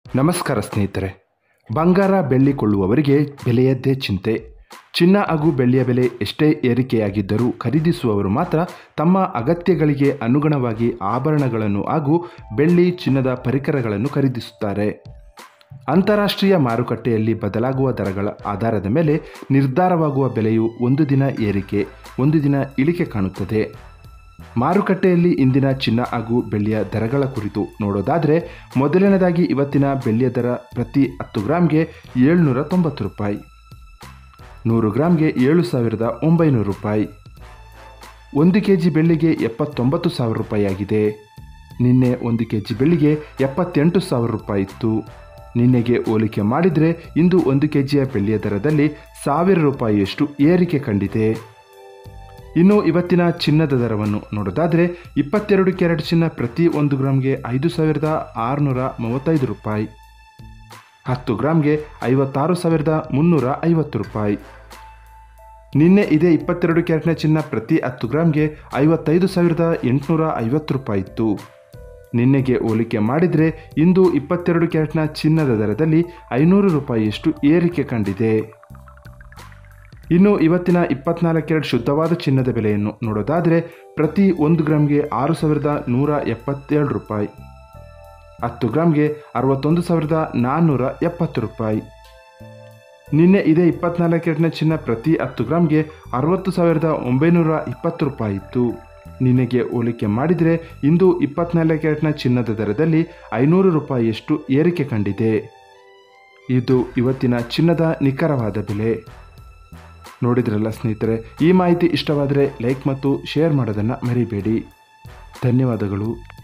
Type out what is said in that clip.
ನಮಸ್ಕಾರ ಸ್ನೇಹಿತರೆ ಬಂಗಾರ ಬೆಳ್ಳಿ ಕೊಳ್ಳುವವರಿಗೆ ಬೆಲೆಯದ್ದೇ ಚಿಂತೆ ಚಿನ್ನ ಹಾಗೂ ಬೆಳ್ಳಿಯ ಬೆಲೆ ಎಷ್ಟೇ ಏರಿಕೆಯಾಗಿದ್ದರೂ ಖರೀದಿಸುವವರು ಮಾತ್ರ ತಮ್ಮ ಅಗತ್ಯಗಳಿಗೆ ಅನುಗುಣವಾಗಿ ಆಭರಣಗಳನ್ನು ಹಾಗೂ ಬೆಳ್ಳಿ ಚಿನ್ನದ ಪರಿಕರಗಳನ್ನು ಖರೀದಿಸುತ್ತಾರೆ ಅಂತಾರಾಷ್ಟ್ರೀಯ ಮಾರುಕಟ್ಟೆಯಲ್ಲಿ ಬದಲಾಗುವ ದರಗಳ ಆಧಾರದ ಮೇಲೆ ನಿರ್ಧಾರವಾಗುವ ಬೆಲೆಯು ಒಂದು ದಿನ ಏರಿಕೆ ಒಂದು ದಿನ ಇಳಿಕೆ ಕಾಣುತ್ತದೆ ಮಾರುಕಟ್ಟೆಯಲ್ಲಿ ಇಂದಿನ ಚಿನ್ನ ಹಾಗೂ ಬೆಳ್ಳಿಯ ದರಗಳ ಕುರಿತು ನೋಡೋದಾದರೆ ಮೊದಲನೇದಾಗಿ ಇವತ್ತಿನ ಬೆಳ್ಳಿಯ ದರ ಪ್ರತಿ ಹತ್ತು ಗ್ರಾಮ್ಗೆ ಏಳ್ನೂರ ತೊಂಬತ್ತು ರೂಪಾಯಿ ನೂರು ಗ್ರಾಮ್ಗೆ ಏಳು ಸಾವಿರದ ಒಂಬೈನೂರು ರೂಪಾಯಿ ಒಂದು ಕೆ ಜಿ ಬೆಳ್ಳಿಗೆ ಎಪ್ಪತ್ತೊಂಬತ್ತು ಸಾವಿರ ರೂಪಾಯಿ ಆಗಿದೆ ನಿನ್ನೆ ಒಂದು ಕೆ ಜಿ ಬೆಳ್ಳಿಗೆ ಎಪ್ಪತ್ತೆಂಟು ಸಾವಿರ ರೂಪಾಯಿ ಇತ್ತು ನಿನ್ನೆಗೆ ಹೋಲಿಕೆ ಮಾಡಿದರೆ ಇಂದು ಒಂದು ಕೆ ಜಿಯ ಬೆಳ್ಳಿಯ ದರದಲ್ಲಿ ಸಾವಿರ ರೂಪಾಯಿಯಷ್ಟು ಏರಿಕೆ ಕಂಡಿದೆ ಇನ್ನು ಇವತ್ತಿನ ಚಿನ್ನದ ದರವನ್ನು ನೋಡೋದಾದರೆ ಇಪ್ಪತ್ತೆರಡು ಕ್ಯಾರೆಟ್ ಚಿನ್ನ ಪ್ರತಿ ಒಂದು ಗ್ರಾಮ್ಗೆ ಐದು ಸಾವಿರದ ಆರುನೂರ ಮೂವತ್ತೈದು ರೂಪಾಯಿ ಹತ್ತು ಗ್ರಾಮ್ಗೆ ಐವತ್ತಾರು ಸಾವಿರದ ಮುನ್ನೂರ ಐವತ್ತು ರೂಪಾಯಿ ನಿನ್ನೆ ಇದೇ ಇಪ್ಪತ್ತೆರಡು ಕ್ಯಾರೆಟ್ನ ಚಿನ್ನ ಪ್ರತಿ ಹತ್ತು ಗ್ರಾಮ್ಗೆ ಐವತ್ತೈದು ಸಾವಿರದ ಎಂಟುನೂರ ಐವತ್ತು ರೂಪಾಯಿ ಇತ್ತು ನಿನ್ನೆಗೆ ಹೋಲಿಕೆ ಮಾಡಿದರೆ ಇಂದು ಇಪ್ಪತ್ತೆರಡು ಕ್ಯಾರೆಟ್ನ ಚಿನ್ನದ ದರದಲ್ಲಿ ಐನೂರು ರೂಪಾಯಿಯಷ್ಟು ಏರಿಕೆ ಕಂಡಿದೆ ಇನ್ನು ಇವತ್ತಿನ ಇಪ್ಪತ್ನಾಲ್ಕು ಕ್ಯಾರೆಟ್ ಶುದ್ಧವಾದ ಚಿನ್ನದ ಬೆಲೆಯನ್ನು ನೋಡೋದಾದರೆ ಪ್ರತಿ ಒಂದು ಗ್ರಾಮ್ಗೆ ಆರು ಸಾವಿರದ ನೂರ ಎಪ್ಪತ್ತೇಳು ರೂಪಾಯಿ ಹತ್ತು ಗ್ರಾಮ್ಗೆ ಅರವತ್ತೊಂದು ಸಾವಿರದ ನಾನ್ನೂರ ಎಪ್ಪತ್ತು ರೂಪಾಯಿ ನಿನ್ನೆ ಇದೇ ಇಪ್ಪತ್ನಾಲ್ಕು ಕ್ಯಾರೆಟ್ನ ಚಿನ್ನ ಪ್ರತಿ ಹತ್ತು ಗ್ರಾಮ್ಗೆ ಅರವತ್ತು ಸಾವಿರದ ಒಂಬೈನೂರ ಇಪ್ಪತ್ತು ರೂಪಾಯಿ ಇತ್ತು ನಿನ್ನೆಗೆ ಹೋಲಿಕೆ ಮಾಡಿದರೆ ಇಂದು ಇಪ್ಪತ್ನಾಲ್ಕು ಕ್ಯಾರೆಟ್ನ ಚಿನ್ನದ ದರದಲ್ಲಿ ಐನೂರು ರೂಪಾಯಿಯಷ್ಟು ಏರಿಕೆ ಕಂಡಿದೆ ಇದು ಇವತ್ತಿನ ಚಿನ್ನದ ನಿಖರವಾದ ಬೆಲೆ ನೋಡಿದ್ರಲ್ಲ ಸ್ನೇಹಿತರೆ ಈ ಮಾಹಿತಿ ಇಷ್ಟವಾದರೆ ಲೈಕ್ ಮತ್ತು ಶೇರ್ ಮಾಡೋದನ್ನು ಮರಿಬೇಡಿ ಧನ್ಯವಾದಗಳು